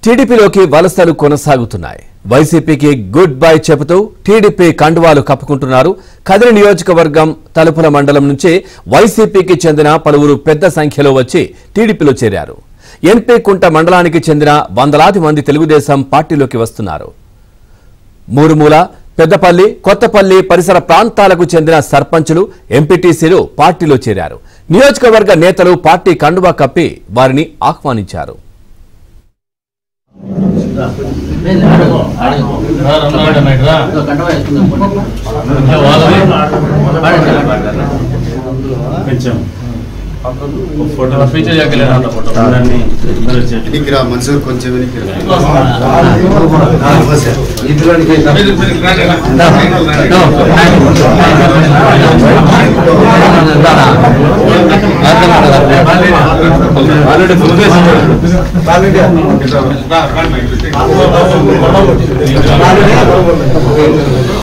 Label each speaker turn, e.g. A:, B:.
A: టీడీపీలోకి వలసలు కొనసాగుతున్నాయి వైసీపీకి గుడ్ బై చెబుతూ టీడీపీ కండువాలు కప్పుకుంటున్నారు కదిరి నియోజకవర్గం తలుపుల మండలం నుంచి వైసీపీకి చెందిన పలువురు పెద్ద సంఖ్యలో వచ్చి టీడీపీలో చేరారు ఎన్పీ కుంట మండలానికి చెందిన వందలాది మంది తెలుగుదేశం పార్టీలోకి వస్తున్నారు మూరుమూల పెద్దపల్లి కొత్తపల్లి పరిసర ప్రాంతాలకు చెందిన సర్పంచులు ఎంపీటీసీలు పార్టీలో చేరారు నియోజకవర్గ నేతలు పార్టీ కండువా కప్పి వారిని ఆహ్వానించారు
B: కొంచెం
C: ఫోటో ఫీచర్ చేయగలిగిన ఫోటో
B: అందరినీ అందరూ వచ్చేట్లు.
D: వెనక్కి రా మనుషులు కొంచెం వెనక్కి రా
B: ఆల్రెడీ ఫుల్ చేశారు.